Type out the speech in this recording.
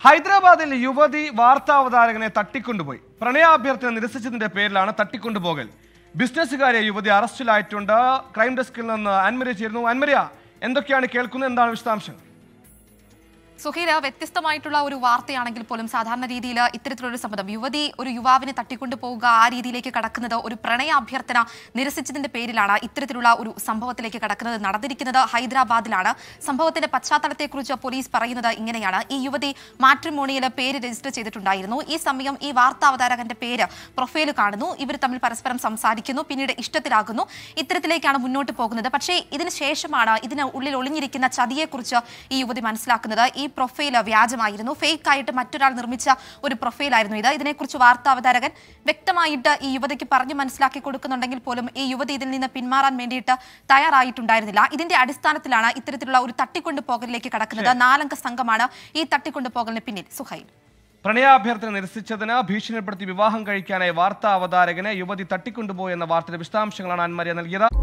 ഹൈദരാബാദിൽ യുവതി വാർത്താവതാരകനെ തട്ടിക്കൊണ്ടുപോയി പ്രണയാഭ്യർത്ഥന നിരസിച്ചതിന്റെ പേരിലാണ് തട്ടിക്കൊണ്ടുപോകൽ ബിസിനസ്സുകാരെ യുവതി അറസ്റ്റിലായിട്ടുണ്ട് ക്രൈം ഡെസ്കിൽ നിന്ന് അൻമരിയ ചേരുന്നു അൻമരിയ എന്തൊക്കെയാണ് കേൾക്കുന്നത് എന്താണ് വിശദാംശങ്ങൾ സുഹീല വ്യത്യസ്തമായിട്ടുള്ള ഒരു വാർത്തയാണെങ്കിൽ പോലും സാധാരണ രീതിയിൽ ഇത്തരത്തിലൊരു സമ്മതം യുവതി ഒരു യുവാവിനെ തട്ടിക്കൊണ്ടു പോവുക ആ രീതിയിലേക്ക് കടക്കുന്നത് ഒരു പ്രണയ അഭ്യർത്ഥന നിരസിച്ചതിന്റെ പേരിലാണ് ഇത്തരത്തിലുള്ള ഒരു സംഭവത്തിലേക്ക് കടക്കുന്നത് നടന്നിരിക്കുന്നത് ഹൈദരാബാദിലാണ് സംഭവത്തിന്റെ പശ്ചാത്തലത്തെക്കുറിച്ച് പോലീസ് പറയുന്നത് ഇങ്ങനെയാണ് ഈ യുവതി മാട്രിമോണിയിൽ പേര് രജിസ്റ്റർ ചെയ്തിട്ടുണ്ടായിരുന്നു ഈ സമയം ഈ വാർത്താ അവതാരകന്റെ പേര് പ്രൊഫൈൽ കാണുന്നു ഇവർ തമ്മിൽ പരസ്പരം സംസാരിക്കുന്നു പിന്നീട് ഇഷ്ടത്തിലാകുന്നു ഇത്തരത്തിലേക്കാണ് മുന്നോട്ട് പോകുന്നത് പക്ഷേ ഇതിന് ശേഷമാണ് ഇതിന് ഉള്ളിൽ ഒളിഞ്ഞിരിക്കുന്ന ചതിയെക്കുറിച്ച് ഈ യുവതി മനസ്സിലാക്കുന്നത് ഈ പ്രൊഫൈൽ വ്യാജമായിരുന്നു ഫേക്ക് ആയിട്ട് മറ്റൊരാൾ നിർമ്മിച്ച ഒരു പ്രൊഫൈലായിരുന്നു ഇത് ഇതിനെക്കുറിച്ച് വാർത്താ അവതാരകൻ വ്യക്തമായിട്ട് ഈ യുവതിക്ക് പറഞ്ഞു മനസ്സിലാക്കി കൊടുക്കുന്നുണ്ടെങ്കിൽ പോലും ഈ യുവതി ഇതിൽ നിന്ന് പിന്മാറാൻ വേണ്ടിയിട്ട് തയ്യാറായിട്ടുണ്ടായിരുന്നില്ല ഇതിന്റെ അടിസ്ഥാനത്തിലാണ് ഇത്തരത്തിലുള്ള ഒരു തട്ടിക്കൊണ്ടു പോകലിലേക്ക് കടക്കുന്നത് നാലംഗ സംഘമാണ് ഈ തട്ടിക്കൊണ്ടു പോകലിന് പിന്നിൽ സുഹൈൽ പ്രണയാഭ്യർത്ഥന നിരസിച്ചതിന് ഭീഷണിപ്പെടുത്തി വിവാഹം കഴിക്കാനായി വാർത്താ അവതാരകനെ യുവതി തട്ടിക്കൊണ്ടുപോയി എന്ന വാർത്തയുടെ വിശദാംശങ്ങളാണ് അൻമരിയ നൽകിയത്